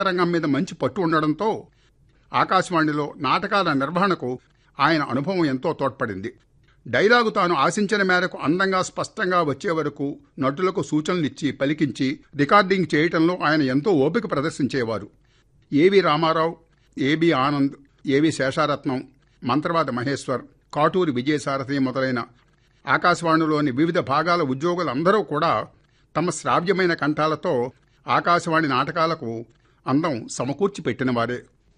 రంగం మీద మంచి పట్టు ఉండడంతో ఆకాశవాణిలో నాటకాల నిర్వహణకు ఆయన అనుభవం ఎంతో తోడ్పడింది డైలాగు తాను ఆశించిన మేరకు అందంగా స్పష్టంగా వచ్చే వరకు నటులకు సూచనలిచ్చి పలికించి రికార్డింగ్ చేయటంలో ఆయన ఎంతో ఓపిక ప్రదర్శించేవారు ఏవి రామారావు ఏబి ఆనంద్ ఏవి శేషారత్నం మంత్రవాద మహేశ్వర్ కాటూరి విజయసారథి మొదలైన ఆకాశవాణిలోని వివిధ భాగాల ఉద్యోగులందరూ కూడా తమ శ్రావ్యమైన కంఠాలతో ఆకాశవాణి నాటకాలకు అందం సమకూర్చి పెట్టినవారే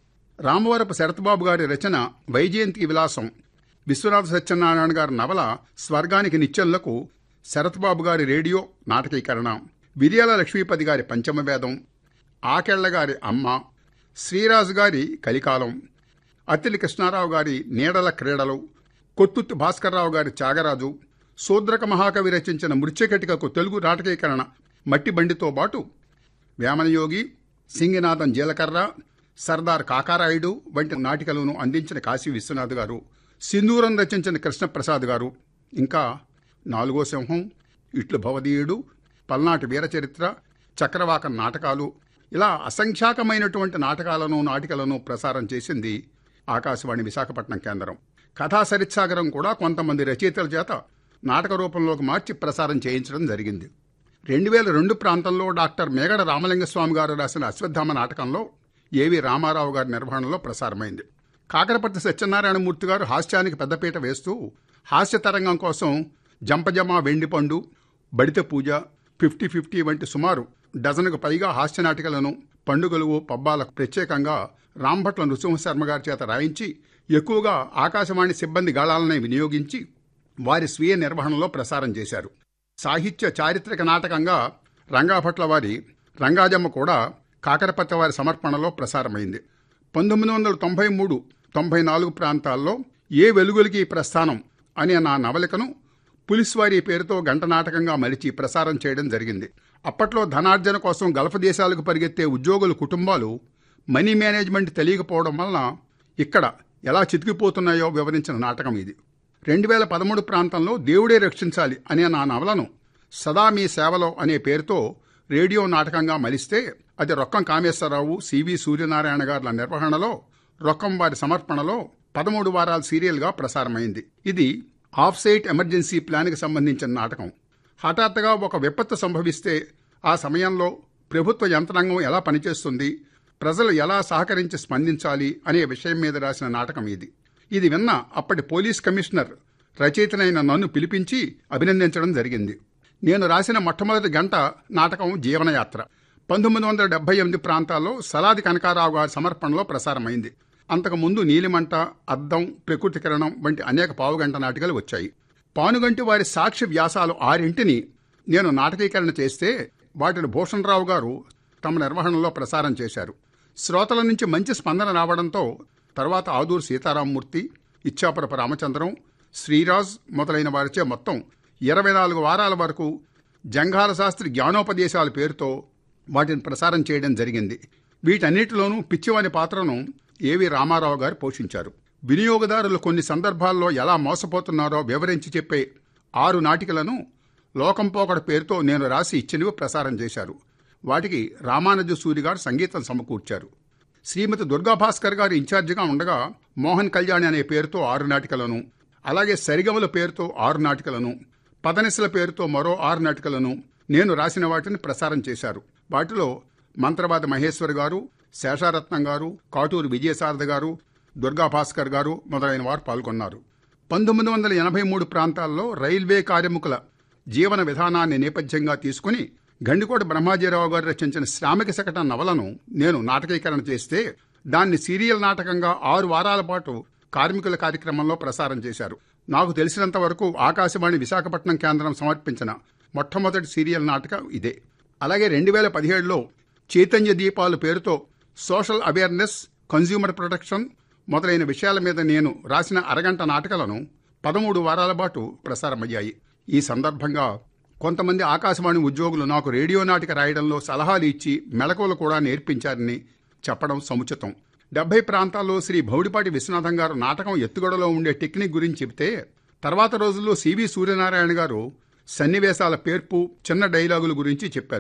రామవరపు శరత్బాబు గారి రచన వైజయంతి విలాసం విశ్వనాథ సత్యనారాయణ గారి నవల స్వర్గానికి నిత్యంలకు శరత్బాబు గారి రేడియో నాటకీకరణ విరియాల లక్ష్మీపతి గారి పంచమవేదం ఆకెళ్ల గారి అమ్మ శ్రీరాజు గారి కలికాలం అత్తిలి కృష్ణారావు గారి నీడల క్రీడలు కొత్తుత్తి భాస్కర్రావు గారి త్యాగరాజు శూద్రక మహాకవి రచించిన మృత్యకటికకు తెలుగు నాటకీకరణ మట్టి బండితో పాటు వేమనయోగి సింగినాథం జీలకర్ర సర్దార్ కాకారాయుడు వంటి నాటికలను అందించిన కాశీ విశ్వనాథ్ గారు సింధూరం రచించిన కృష్ణప్రసాద్ గారు ఇంకా నాలుగో సింహం ఇట్లు భవదీయుడు పల్నాటి వీరచరిత్ర చక్రవాకం నాటకాలు ఇలా అసంఖ్యాకమైనటువంటి నాటకాలను నాటికలను ప్రసారం చేసింది ఆకాశవాణి విశాఖపట్నం కేంద్రం కథా సరిత్సాగరం కూడా కొంతమంది రచయితల చేత నాటక రూపంలోకి మార్చి ప్రసారం చేయించడం జరిగింది రెండు వేల రెండు ప్రాంతంలో డాక్టర్ మేగడ రామలింగస్వామి గారు రాసిన అశ్వత్థామ నాటకంలో ఏవి రామారావు గారి నిర్వహణలో ప్రసారమైంది కాకరపర్తి సత్యనారాయణమూర్తి గారు హాస్యానికి పెద్దపీట వేస్తూ హాస్య తరంగం కోసం జంపజమ వెండిపండు బడిత పూజ ఫిఫ్టీ ఫిఫ్టీ వంటి సుమారు డజనుకు పైగా హాస్య నాటికలను పండుగలు పబ్బాలకు ప్రత్యేకంగా రాంభట్ల నృసింహశర్మ గారి చేత రాయించి ఎక్కువగా ఆకాశవాణి సిబ్బంది గాళాలనే వినియోగించి వారి స్వీయ నిర్వహణలో ప్రసారం చేశారు సాహిత్య చారిత్రక నాటకంగా రంగాభట్ల వారి రంగాజమ్మ కూడా కాకరపత్ర వారి సమర్పణలో ప్రసారమైంది పంతొమ్మిది వందల తొంభై మూడు తొంభై నాలుగు ప్రాంతాల్లో ఏ వెలుగులకి ప్రస్థానం అనే నా నవలికను పులిస్వారి పేరుతో గంట నాటకంగా మలిచి ప్రసారం చేయడం జరిగింది అప్పట్లో ధనార్జన కోసం గల్ఫ్ దేశాలకు పరిగెత్తే ఉద్యోగుల కుటుంబాలు మనీ మేనేజ్మెంట్ తెలియకపోవడం వలన ఇక్కడ ఎలా చితికిపోతున్నాయో వివరించిన నాటకం ఇది రెండు వేల పదమూడు ప్రాంతంలో దేవుడే రక్షించాలి అనే నా నవలను సదా మీ సేవలో అనే పేరుతో రేడియో నాటకంగా మలిస్తే అది రొక్కం కామేశ్వరరావు సివి సూర్యనారాయణ గారుల నిర్వహణలో రొక్కం వారి సమర్పణలో పదమూడు వారాల సీరియల్గా ప్రసారమైంది ఇది ఆఫ్ సైట్ ఎమర్జెన్సీ ప్లాన్కి సంబంధించిన నాటకం హఠాత్తుగా ఒక విపత్తు సంభవిస్తే ఆ సమయంలో ప్రభుత్వ యంత్రాంగం ఎలా పనిచేస్తుంది ప్రజలు ఎలా సహకరించి స్పందించాలి అనే విషయం మీద రాసిన నాటకం ఇది ఇది విన్న అప్పటి పోలీస్ కమిషనర్ రచయితనైన నన్ను పిలిపించి అభినందించడం జరిగింది నేను రాసిన మొట్టమొదటి గంట నాటకం జీవనయాత్ర పంతొమ్మిది వందల డెబ్బై ఎనిమిది ప్రాంతాల్లో సలాది కనకారావు గారి సమర్పణలో ప్రసారమైంది అంతకుముందు నీలిమంట అద్దం ప్రకృతి కిరణం వంటి అనేక పావుగంట నాటికలు వచ్చాయి పానుగంటి వారి సాక్షి వ్యాసాలు ఆరింటిని నేను నాటకీకరణ చేస్తే వాటిని భూషణరావు గారు తమ నిర్వహణలో ప్రసారం చేశారు శ్రోతల నుంచి మంచి స్పందన రావడంతో తర్వాత ఆదూరు సీతారామమూర్తి ఇచ్చాపురపు రామచంద్రం శ్రీరాజ్ మొదలైన వారిచే మొత్తం ఇరవై నాలుగు వారాల వరకు జంఘాల శాస్త్రి జ్ఞానోపదేశాల పేరుతో వాటిని ప్రసారం చేయడం జరిగింది వీటన్నిటిలోనూ పిచ్చివాని పాత్రను ఏవి రామారావు గారు పోషించారు వినియోగదారులు కొన్ని సందర్భాల్లో ఎలా మోసపోతున్నారో వివరించి చెప్పే ఆరు నాటికలను లోకంపోకడ పేరుతో నేను రాసి ఇచ్చినవి ప్రసారం చేశారు వాటికి రామానుజ సూరి గారు సంగీతం సమకూర్చారు శ్రీమతి దుర్గా భాస్కర్ గారు ఇన్ఛార్జిగా ఉండగా మోహన్ కళ్యాణి అనే పేరుతో ఆరు నాటికలను అలాగే సరిగమల పేరుతో ఆరు నాటికలను పదనిసల పేరుతో మరో ఆరు నాటికలను నేను రాసిన వాటిని ప్రసారం చేశారు వాటిలో మంత్రవాద మహేశ్వర్ గారు శేషారత్నం గారు కాటూరు విజయసారథ గారు దుర్గా భాస్కర్ గారు మొదలైన వారు పాల్గొన్నారు పంతొమ్మిది వందల ఎనభై మూడు ప్రాంతాల్లో రైల్వే కార్మికుల జీవన విధానాన్ని నేపథ్యంగా తీసుకుని గండికోట బ్రహ్మాజీరావు గారు రచించిన శ్రామిక శకట నవలను నేను నాటకీకరణ చేస్తే దాన్ని సీరియల్ నాటకంగా ఆరు వారాల పాటు కార్మికుల కార్యక్రమంలో ప్రసారం చేశారు నాకు తెలిసినంత వరకు ఆకాశవాణి విశాఖపట్నం కేంద్రం సమర్పించిన మొట్టమొదటి సీరియల్ నాటకం ఇదే అలాగే రెండు వేల పదిహేడులో చైతన్య దీపాలు పేరుతో సోషల్ అవేర్నెస్ కన్జ్యూమర్ ప్రొటెక్షన్ మొదలైన విషయాల మీద నేను రాసిన అరగంట నాటకాలను పదమూడు వారాల పాటు ప్రసారమయ్యాయి ఈ సందర్భంగా కొంతమంది ఆకాశవాణి ఉద్యోగులు నాకు రేడియో నాటిక రాయడంలో సలహాలు ఇచ్చి మెళకువలు కూడా నేర్పించారని చెప్పడం సముచితం డెబ్బై ప్రాంతాల్లో శ్రీ భౌడిపాటి విశ్వనాథం గారు నాటకం ఎత్తుగడలో ఉండే టెక్నిక్ గురించి చెబితే తర్వాత రోజుల్లో సివి సూర్యనారాయణ గారు సన్నివేశాల పేర్పు చిన్న డైలాగుల గురించి చెప్పారు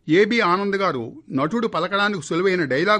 ఏబి ఆనంద్ గారు నటుడు పలకడానికి సులువైన డైలాగ్